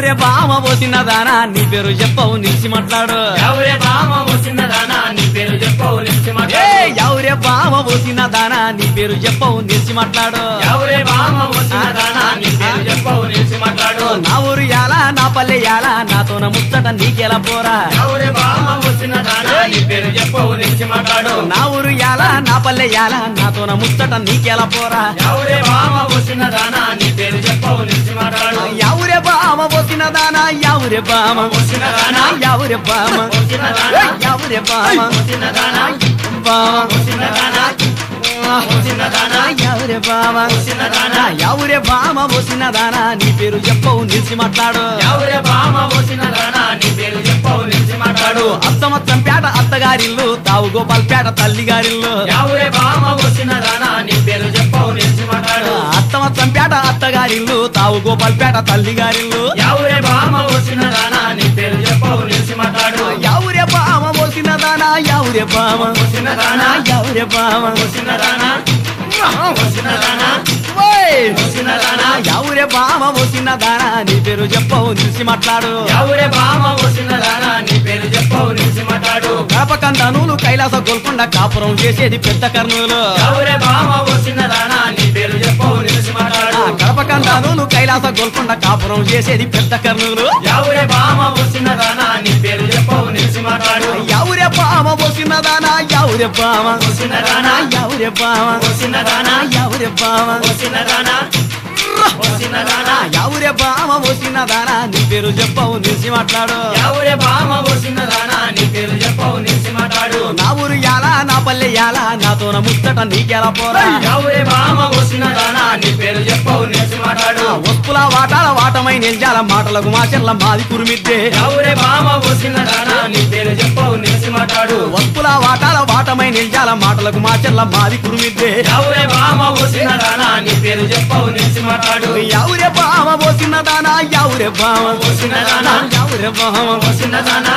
ఎవరే బామ పోసిన దానా నీ పేరు చెప్పవు నిలిచి మాట్లాడు ఎవరే బామ వచ్చినదానా నీ పేరు చెప్పవు నిలిచి ఏ మాట్లాడు ఎవరే బామ పోసిన దానా నీ పేరు చెప్పవు నిలిచి మాట్లాడు ఎవరే బామ వచ్చినదానా నీ పేరు చెప్పవు నిలిచి మాట్లాడు నా ఊరు యాలా నా పల్లె యాలా నాతోన ముచ్చట నీకెలా పోరా ఎవరే బామ వచ్చినదానా నీ పేరు చెప్పవు నిలిచి మాట్లాడు నా ఊరు యాలా నా పల్లె యాలా నాతోన ముచ్చట నీకెలా పోరా ఎవరే బామ వచ్చినదానా నీ పేరు చెప్పవు నిలిచి మాట్లాడు ఎవరే బామ పోసిన దానా ఎవరే బామ వచ్చినదానా ఎవరే బామ వచ్చినదానా ఎవరే బామ వచ్చినదానా బామ వచ్చినదానా వచ్చినదానా ఎవరే బామ వచ్చినదానా ఎవరే బామ పోసిన దానా నీ పేరు చెప్పవు నిలిచి మాట్లాడు ఎవరే బామ వచ్చినదానా నీ పేరు చెప్పవు నిలిచి మాట్లాడు అత్తమత్తం పేట అత్తగారిల్లు తావు గోపాల్ పేట తల్లిగారిల్లు ఎవరే బామ వచ్చినదానా నీ పేరు చెప్పవు నిలిచి మాట్లాడు అత్తమత్తం పేట అత్తగారిల్లు తావు గోపాల్ పేట తల్లిగారిల్లు ఎవరే బామ వచ్చినదానా నీ పేరు చెప్పవు నిలిచి మాట్లాడు ఎవరే బామ పోసిన దానా ఎవరే బామ వచ్చినదానా ఎవరే బామ వచ్చినదానా వచ్చినదానా ఓయ్! వచ్చినదానా ఎవరే బామ పోసిన దానా నీ పేరు చెప్పవు నిలిచి మాట్లాడు ఎవరే బామ వచ్చినదానా నీ పేరు చెప్పవు నిలిచి మాట్లాడు కడపకందనులు కైలాస గోల్కొండ కాపురం చేసేది పెద్ద కర్నూలు ఎవరే బామ వచ్చినదానా నీ పేరు చెప్పవు నిలిచి మాట్లాడు కడపకందనులు కైలాస గోల్కొండ కాపురం చేసేది పెద్ద కర్నూలు ఎవరే బామ వచ్చినదానా నీ పేరు చెప్పవు నిలిచి మాట్లాడు ఎవరే బామ పోసిన దానా ఎవరే బామ వచ్చినదానా ఎవరే బామ వచ్చినదానా ఎవరే బామ వచ్చినదానా వచ్చినదానా ఎవరే బామ పోసిన దానా నీ పేరు చెప్పవు నిలిచి మాట్లాడు ఎవరే బామ వచ్చినదానా నీ పేరు చెప్పవు నిలిచి మాట్లాడు నా ఊరు యాలా నా పల్లె యాలా నాతోన ముచ్చట నీకెలా పోరా ఎవరే బామ వచ్చినదానా నీ పేరు చెప్పవు నిలిచి మాట్లాడు వస్తుల వాటాల వాటమై నిల్చాల మాటలకు మాచెల్ల మాది కురిమిద్దే ఎవరే బామ వచ్చినదానా నీ పేరు చెప్పవు నిలిచి మాట్లాడు వస్తుల వాటాల వాటమై నిల్చాల మాటలకు మాచెల్ల మాది కురిమిద్దే ఎవరే బామ వచ్చినదానా నీ పేరు చెప్పవు నిలిచి మాట్లాడు ఎవరే బామ పోసిన దానా ఎవరే బామ వచ్చినదానా ఎవరే బామ వచ్చినదానా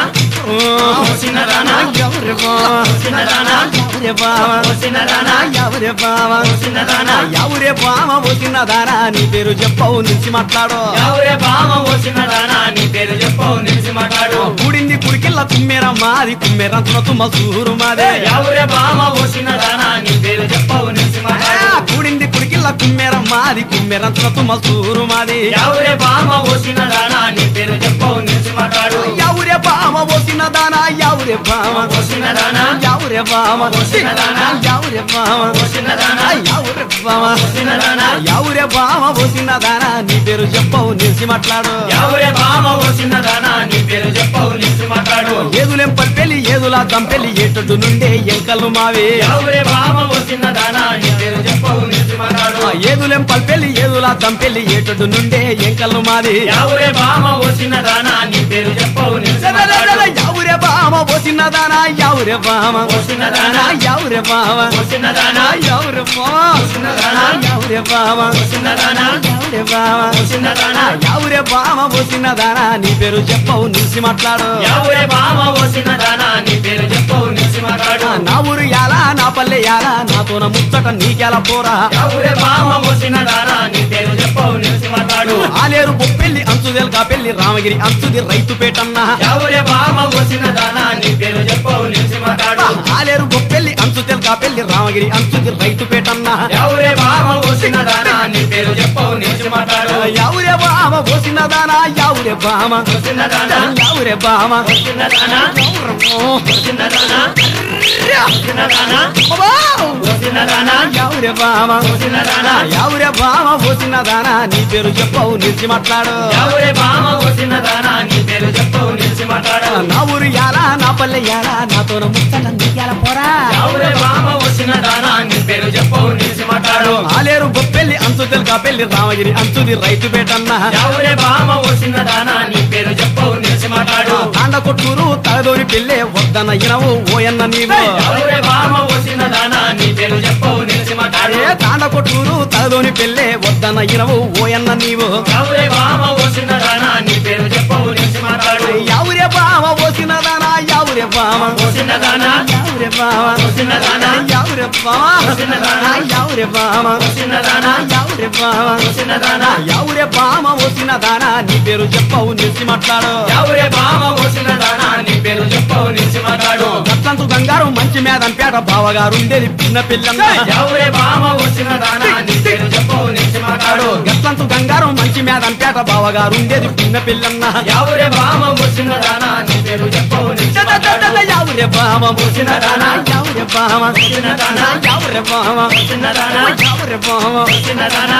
వచ్చినదానా ఎవరే బామ వచ్చినదానా ఎవరే బామ వచ్చినదానా ఎవరే బామ వచ్చినదానా ఎవరే బామ పోసిన దానా నీ పేరు చెప్పవు నుంచి మాట్లాడు ఎవరే బామ వచ్చినదానా నీ పేరు చెప్పవు నిలిచి మాట్లాడు కూడింది కుడికిల్ల కుమ్మెర మాది కుమ్మెరంతున తుమ్మ సూరు మాదే ఎవరే బామ వచ్చినదానా నీ పేరు చెప్పవు నిలిచి ఆ, మాట్లాడు కూడింది కుడికిల్ల కుమ్మెర మాది కుమ్మెరంతున తుమ్మ సూరు మాది ఎవరే బామ వచ్చినదానా నీ పేరు చెప్పవు నిలిచి మాట్లాడు ఎవరే బామ పోసిన దానా ఎవరే బామ వచ్చినదానా ఎవరే బామ పోసినదానా? ఎవరే బామ వచ్చినదానా ఎవరే బామ వచ్చినదానా ఎవరే బామ పోసిన దానా నీ పేరు చెప్పవు నిలిచి మాట్లాడు ఎవరే బామ వచ్చినదానా నీ పేరు చెప్పవు నిలిచి మాట్లాడు ఏదులేం పల్పెల్లి ఏదులా దంపెల్లి ఏటడు నుండే ఎంకలు మావే ఎవరే బామ వచ్చినదానా నీ పేరు చెప్పవు నిలిచి మాట్లాడు ఏదులేం పల్పెల్లి ఏదులా దంపెల్లి ఏటడు నుండే ఎంకలు మాది ఎవరే బామ వచ్చినదానా నీ పేరు చెప్పవు నిలిచి మాట్లాడు ఎవరే బామ పోసిన దానా ఎవరే బామ వచ్చినదానా ఎవరే బామ వచ్చినదానా ఎవరే బామ వచ్చినదానా ఎవరే బామ వచ్చినదానా ఎవరే బామ వచ్చినదానా ఎవరే బామ పోసిన దానా నీ పేరు చెప్పవు నిలిచి మాట్లాడు ఎవరే బామ వచ్చినదానా నీ పేరు చెప్పవు నిలిచి మాట్లాడు నా ఊరు యాలా నా పల్లె యాలా నాతోన ముచ్చట నీకెలా పోరా ఎవరే బామ వచ్చినదానా నీ పేరు చెప్పవు నిలిచి మాట్లాడు ఆలేరు బొప్పెల్లి అంచుదెల్ కాపెల్లి రామగిరి అంచుది రైతు పేటన్నా ఎవరే బామ వచ్చినదానా నీ పేరు చెప్పవు నిలిచి మాట్లాడు ఆలేరు బొప్పెల్లి అంచుదెల్ కాపెల్లి రామగిరి అంచుది రైతు పేటన్నా ఎవరే బామ వచ్చినదానా నీ పేరు చెప్పవు నిలిచి మాట్లాడు ఎవరే బామ పోసిన దానా ఎవరే బామ వచ్చినదానా ఎవరే బామ వచ్చినదానా వచ్చినదానా వచ్చినదానా వచ్చినదానా ఎవరే బామ వచ్చినదానా ఎవరే బామ పోసిన దానా నీ పేరు చెప్పవు నిలిచి మాట్లాడు ఎవరే బామ వచ్చినదానా నీ పేరు చెప్పవు నిలిచి మాట్లాడు నా ఊరు యాలా నా పల్లె యాలా నాతోన ముచ్చట నీకెలా పోరా ఎవరే బామ వచ్చినదానా నీ పేరు చెప్పవు నిలిచి మాట్లాడు ఆలేరు బొప్పెల్లి అంచుదెల్ కాపెల్లి రామగిరి అంచుది రైతు పేటన్నా ఎవరే బామ వచ్చినదానా నీ పేరు చెప్పవు నిలిచి మాట్లాడు తాండ కొట్టూరు తలదోని పెళ్ళే వద్దన ఇనవు ఓయన్న నీవు ఎవరే బామ వచ్చినదానా నీ పేరు చెప్పవు నిలిచి మాట్లాడు అరే తాండ కొట్టూరు తలదోని పెళ్ళే వద్దన ఇనవు ఓయన్న నీవు ఎవరే బామ వచ్చినదానా నీ పేరు చెప్పవు నిలిచి మాట్లాడు ఎవరే బామ పోసిన దానా ఎవరే బామ చిన్నదానా యావురే బామ చిన్నదానా యావురే బామ చిన్నదానా యావురే బామ చిన్నదానా యావురే బామ చిన్నదానా యావురే బామ వచ్చిన దానా నీ పేరు చెప్పవు నిలిచి మాట్లాడు ఎవరే బామ వచ్చిన దానా నీ పేరు చెప్పవు నిలిచి మాట్లాడు గట్లంతు బంగారం మంచి మేదంపేట బావగారు ఉండేది పిన్న పిల్లన్న ఎవరే బామ వచ్చిన దానా నీ పేరు చెప్పవు నిలిచి మాట్లాడు గట్లంతు గంగారం మంచి మేదంపేట బావగారు ఉండేది పిన్న పిల్లన్న ఎవరే బామ వచ్చిన దానా నీ పేరు చెప్పవు నిలిచి మాట్లాడు యావురే బామ వచ్చిన దానా యావురే బామ వచ్చిన దానా యావురే బామ వచ్చిన దానా యావురే బామ వచ్చిన దానా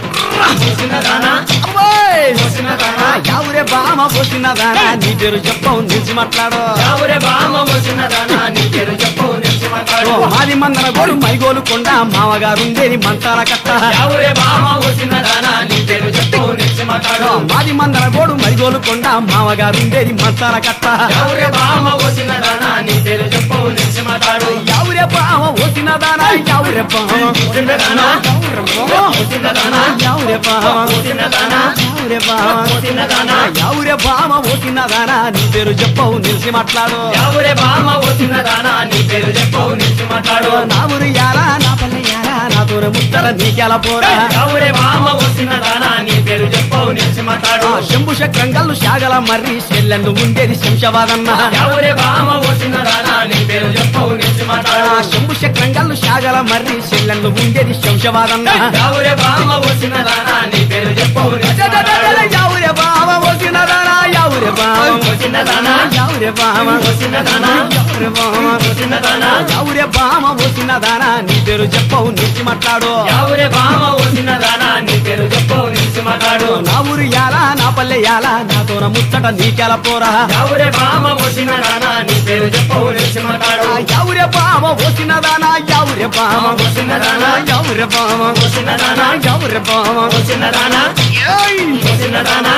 వచ్చిన దానా అమ్మోయ్! వచ్చిన దానా యావురే బామ వచ్చిన దానా నీ పేరు చెప్పవు నిలిచి మాట్లాడు ఎవరే బామ వచ్చిన దానా నీ పేరు చెప్పవు నిలిచి మాట్లాడు మాది మందన గోడు మైగోలు కొండ మామగారు ఉండేది మంతాల కట్ట ఎవరే బామ వచ్చిన దానా నీ పేరు చెప్పవు నిలిచి మాట్లాడు మాది మందన గోడు మైగోలు కొండ మామగారు ఉండేది మంతాల కట్ట ఎవరే బామ వచ్చిన దానా నీ పేరు చెప్పవు నిలిచి మాట్లాడు యావురే బామ వచ్చిన దానా యావురే బామ వచ్చిన దానా యావురే బామ వచ్చిన దానా యావురే బామ వచ్చిన దానా యావురే బామ వచ్చిన దానా యావురే బామ వచ్చిన దానా నీ పేరు చెప్పవు నిలిచి మాట్లాడు ఎవరే బామ వచ్చిన దానా నీ పేరు చెప్పవు నిలిచి మాట్లాడు నా ఊరు యారా నా పల్లె యారా నా తోర ముద్దల నీకెలా పోరా ఎవరే బామ వచ్చిన దానా నీ పేరు చెప్పవు నిలిచి మాట్లాడు ఆ శంభు చక్రంగల్లు శాగల మర్రి చెల్లెందు ఉండేది శంషవాదన్న ఎవరే బామ వచ్చిన దానా నీ పేరు చెప్పవు నిలిచి ఆ మాట్లాడు శంభు చక్రంగల్లు శాగల మర్రి చెల్లెందు ఉండేది శంషవాదన్న ఎవరే బామ వచ్చిన దానా నీ పేరు చెప్పవు నిలిచి మాట్లాడు యావురే బావ వచ్చిన దానా యావురే బావ వచ్చిన దానా యావురే బావ వచ్చిన దానా యావురే బావ వచ్చిన దానా యావురే బామ వచ్చిన దానా నీ పేరు చెప్పవు నిలిచి మాట్లాడు ఎవరే బామ వచ్చిన దానా నీ పేరు చెప్పవు నిలిచి మాట్లాడు నా ఊరు యాలా నా పల్లె యాలా నా తోర ముచ్చట నీకెలా పోరా ఎవరే బామ వచ్చిన దానా నీ పేరు చెప్పవు నిలిచి మాట్లాడు ఆ యావురే బామ వచ్చిన దానా యావురే బామ వచ్చిన దానా యావురే బామ వచ్చిన దానా యావురే బామ వచ్చిన దానా ఏయ్! వచ్చిన దానా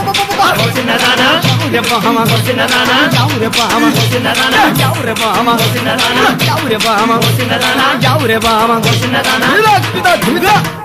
వచ్చిన దానా యావురే బామ వచ్చిన దానా యావురే బామ వచ్చిన దానా యావురే బామ వచ్చిన దానా యావురే బామ వచ్చిన దానా యావురే బామ వచ్చిన దానా ధిలా, ధిలా, ధిలా.